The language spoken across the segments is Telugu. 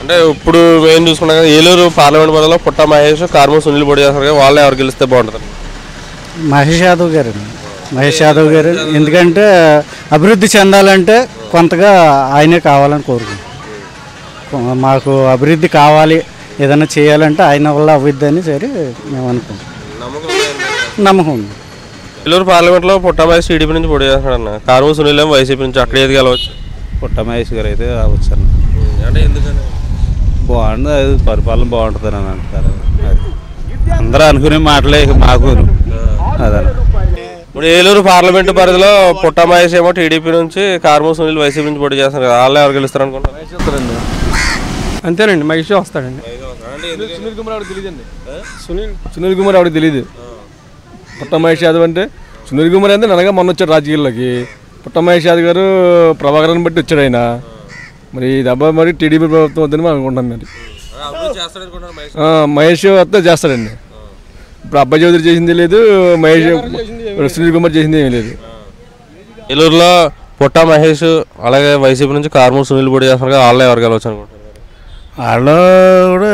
అంటే ఇప్పుడు మేము చూసుకున్నాం కదా ఏలూరు పార్లమెంట్ పరిధిలో పుట్ట మహేష్ కార్మూర్ సునీల్ పోటీ చేస్తారు కదా వాళ్ళు ఎవరు గెలిస్తే బాగుంటుంది మహేష్ యాదవ్ గారు మహేష్ యాదవ్ గారు ఎందుకంటే అభివృద్ధి చెందాలంటే కొంతగా ఆయనే కావాలని కోరుకుంటాం మాకు అభివృద్ధి కావాలి ఏదైనా చేయాలంటే ఆయన వల్ల అభివృద్ధి అని సరే మేము అనుకుంటాం నమ్మకం ఉంది ఏలూరు పార్లమెంట్లో పుట్ట మహేష్ టీడీపీ నుంచి పోటీ చేస్తాడు అన్న కార్మూర్ సునీల్ ఏమో వైసీపీ నుంచి అక్కడ ఏది గెలవచ్చు పుట్ట మహేష్ గారు అయితే వచ్చాను అంటే ఎందుకని బాగుంది అది పరిపాలన బాగుంటుంది అని అంటారు అది అందరూ అనుకునే మాటలే ఇక మాకు అదన్న ఇప్పుడు ఏలూరు పార్లమెంట్ పరిధిలో పుట్ట మహేష్ ఏమో టీడీపీ నుంచి కార్మూర్ సునీల్ వైసీపీ నుంచి పోటీ చేస్తారు కదా వాళ్ళు ఎవరు గెలుస్తారు అనుకుంటారు అంతేనండి మహేష్ వస్తాడండి సునీల్ కుమార్ ఆవిడ తెలియదండి సునీల్ సునీల్ కుమార్ ఆవిడ తెలియదు పుట్ట మహేష్ యాదవ్ అంటే సునీల్ కుమార్ అంటే అనగా మొన్న వచ్చాడు రాజకీయాల్లోకి పుట్ట మహేష్ యాదవ్ గారు ప్రభాకరన్ బట్టి వచ్చాడు ఆయన మరి ఈ దెబ్బ మరి టీడీపీ ప్రభుత్వం వద్దని మనం అనుకుంటాం మరి ఆ, మహేష్ వస్తే చేస్తాడండి ఇప్పుడు అబ్బాయి చౌదరి చేసింది లేదు మహేష్ సునీల్ కుమార్ చేసింది ఏమీ లేదు ఏలూరులో పుట్ట మహేష్ అలాగే వైసీపీ నుంచి కార్మూర్ సునీల్ పోటీ చేస్తారు కదా వాళ్ళు ఎవరు గెలవచ్చు అనుకుంటారు వాళ్ళు కూడా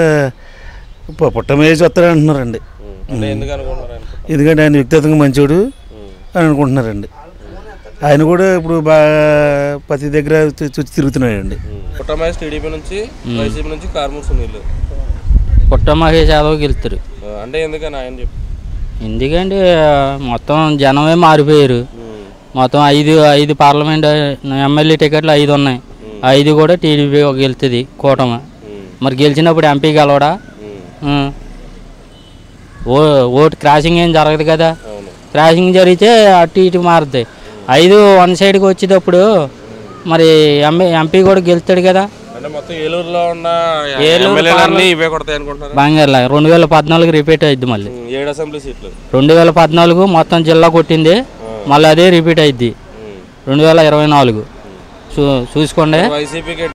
పు- పుట్టమేసి వస్తారంటున్నారండి అంటే ఎందుకు అనుకుంటున్నారు ఆయన? ఎందుకంటే ఆయన వ్యక్తిగతంగా మంచోడు అని అనుకుంటున్నారండి ఆయన కూడా ఇప్పుడు బాగా ప్రతి దగ్గర చు- చుట్టూ తిరుగుతున్నాడండి పుట్ట మహేష్ టీడీపీ నుంచి వైసీపీ నుంచి కార్మూర్ సునీల్ పుట్ట మహేష్ యాదవ్ గెలుతారు ఆ, అంటే ఎందుకని ఆయన చెప్పి ఎందుకంటే మొత్తం జనమే మారిపోయారు మొత్తం ఐదు ఐదు పార్లమెంట్ ఎమ్మెల్యే టికెట్లు ఐదు ఉన్నాయి ఐదు కూడా టీడీపీ గెలుతుంది కూటమి మరి గెలిచినప్పుడు ఎంపీ గెలవడా ఉం. ఓ ఓటు క్రాసింగ్ ఏం జరగదు కదా క్రాసింగ్ జరిగితే అటు ఇటు మారుతాయి ఐదు వన్ సైడ్కి వచ్చేటప్పుడు మరి ఎంపీ ఎంపీ కూడా గెలుస్తాడు కదా అంటే మొత్తం ఏలూరులో ఉన్న ఏలూరు ఎమ్మెల్యేలన్నీ ఇవే కొడతాయి అనుకుంటున్నారు బంగారులా రెండు వేల పద్నాలుగు రిపీట్ అయింది మళ్ళీ ఏడు అసెంబ్లీ సీట్లు రెండు వేల పద్నాలుగు మొత్తం జిల్లా కొట్టింది మళ్ళీ అదే రిపీట్ అయింది రెండు వేల ఇరవై నాలుగు చూ చూసుకోండి వైసీపీకి